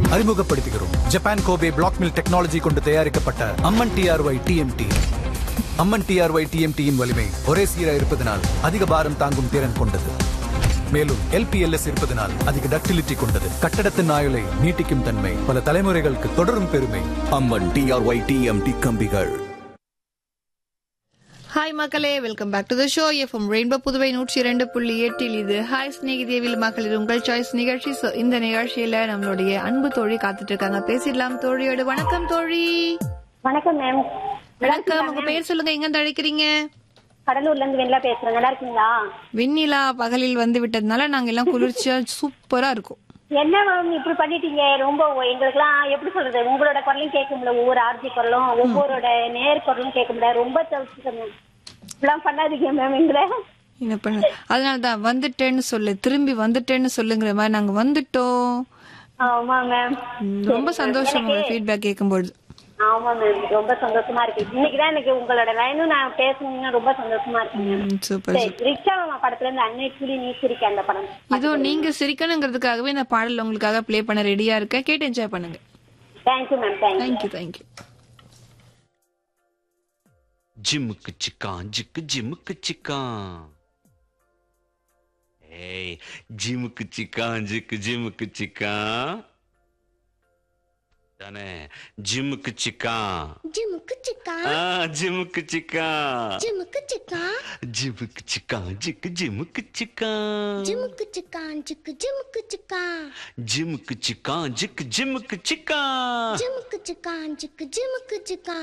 அறிமுகப்படுத்துகிறோம் Japan Kobe black mill technology கொண்டு தயாரிக்கப்பட்ட Amman TRY TMT Amman TRY டிஎம்டியின் வலிமை ஒரே சீரா இருப்பதனால் அதிக பாரம் தாங்கும் திறன் கொண்டது மேலும் எல்பிஎல்எஸ் இருப்பதனால் அதிக டக்டிலிட்டி கொண்டது கட்டடத்தின் ஆயுளை நீட்டிக்கும் தன்மை பல தலைமுறைகளுக்கு தொடரும் பெருமை அம்மன் டிஆர்ஒய் டிஎம்டி கம்பிகள் ஹாய் மக்களே welcome back to the show FM rainbow Puduvai நூற்றி இரண்டு புள்ளி எட்டில் இது ஹாய் ஸ்நேகிதேவில் மகளிர் உங்கள் சாய்ஸ் நிகழ்ச்சி So, இந்த நிகழ்ச்சியில நம்மளுடைய அன்பு தோழி காத்துட்டு இருக்காங்க பேசிடலாம் தோழியோட வணக்கம் தோழி வணக்கம் மேம் வணக்கம் உங்க பேர் சொல்லுங்க எங்க இருந்து அழைக்கிறீங்க கடலூர்ல இருந்து வெண்ணிலா பேசுறேன் நல்லா இருக்கீங்களா வெண்ணிலா பகலில் வந்து விட்டதுனால நாங்க எல்லாம் குளிர்ச்சியா சூப்பரா இருக்கும் என்ன மேம் இப்படி பண்ணிட்டீங்க ரொம்ப எங்களுக்குலாம் எப்படி சொல்றது உங்களோட குரலும் கேட்க முடியல ஒவ்வொரு ஆர்ஜி குரலும் ஒவ்வொருட நேர் குரலும் கேட்க முடியல ரொம்ப தவிர்த்துட்டேன் மேம் இப்படிலாம் பண்ணாதீங்க மேம் எங்களை என்ன பண்ண அதனாலதான் வந்துட்டேன்னு சொல்லு திரும்பி வந்துட்டேன்னு சொல்லுங்கிற மாதிரி நாங்க வந்துட்டோம் ஆமா மேம் ம், ரொம்ப சந்தோஷம் உங்க ஃபீட்பேக் கேட்கும்போது ஆமா மேம் ரொம்ப சந்தோஷமா இருக்கு இன்னைக்குதான் எனக்கு உங்களோட லைனும் நான் பேசணும்னு ரொம்ப சந்தோஷமா இருக்கு மேம் சூப்பர் சரி ரிக்ஷா மாமா படத்துல இருந்து அன்னை கிளி நீ சிரிக்க அந்த படம் இதோ நீங்க சிரிக்கணுங்கிறதுக்காகவே இந்த பாடல் உங்களுக்காக ப்ளே பண்ண ரெடியா இருக்கேன் கேட்டு என்ஜாய் பண்ணுங்க thank you ma'am thank you thank you thank you ஜிம்முக்கு சிக்கான் ஜிக்கு ஜிம்முக்கு சிக்கான் ஏய் ஜிம்முக்கு சிக்கான் ஜிக்கு ஜிம்முக்கு சிக்கான் தானே ஜிம்முக்கு சிக்கான் ஜிமுக்கு சிக்கா ஆ ஜிம்முக்கு சிக்கான் ஜிமுக்கு சிக்கா ஜிம்முக்கு சிக்கான் ஜிக்கு ஜிம்முக்கு சிக்கான் ஜிமுக்கு சிக்கான் ஜிக்கு ஜிமுக்கு சிக்கா ஜிம்முக்கு சிக்கான் ஜிக்கு ஜிம்முக்கு சிக்கான் ஜிமுக்கு சிக்கான் ஜிக்கு ஜிமுக்கு சிக்கா